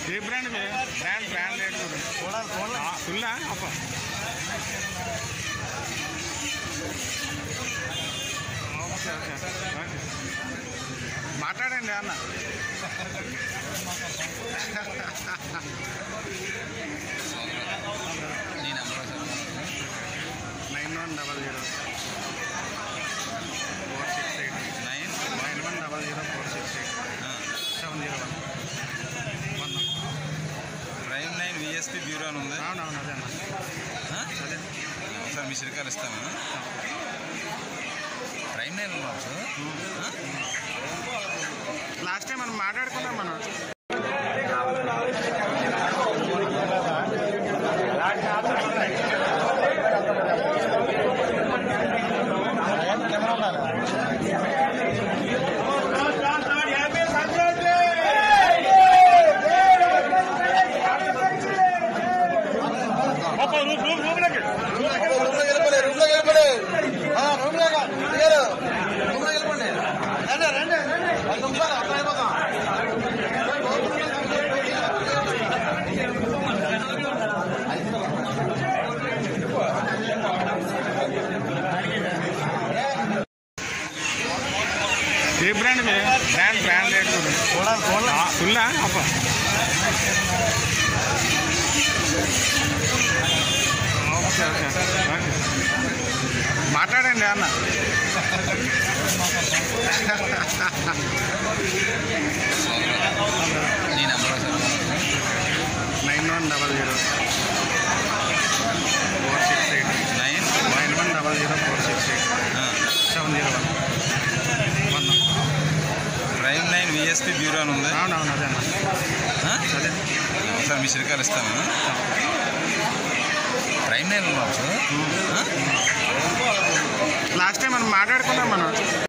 ఏ brand ఇది? Brand brand rate ఫుల్లా అప్ప ఓకే ఓకే ఓకే మాట్లాడండి అన్న నీ number nine one double zero four six eight nine nine one double zero four six eight seven zero one one prime nine VSP bureau అని ఉంది అవునవును అదే అన్న ఆ? అదే ఒకసారి మీ శ్రీకారు ఇస్తాను ప్రైమ్ నైన్ ఉన్నారు సార్ ఆ? లాస్ట్ టైం మనం మాట్లాడుకున్నాం మనం ఏ బ్రాండ్ ఇది? బ్రాండ్ బ్రాండ్ రేట్ ఫుల్లా అప్ప ఓకే ఓకే ఓకే మాట్లాడండి అన్న నీ number sir nine one double zero four six eight nine nine one double zero four six eight seven zero one one prime nine VSP bureau అని ఉంది అవునవును అదే అన్న ఆ? అదే ఒకసారి మీ శ్రీకారు ఇస్తాను ప్రైమ్ నైన్ ఉన్నారు సార్ ఆ? లాస్ట్ టైం మనం మాట్లాడుకున్నాం మనం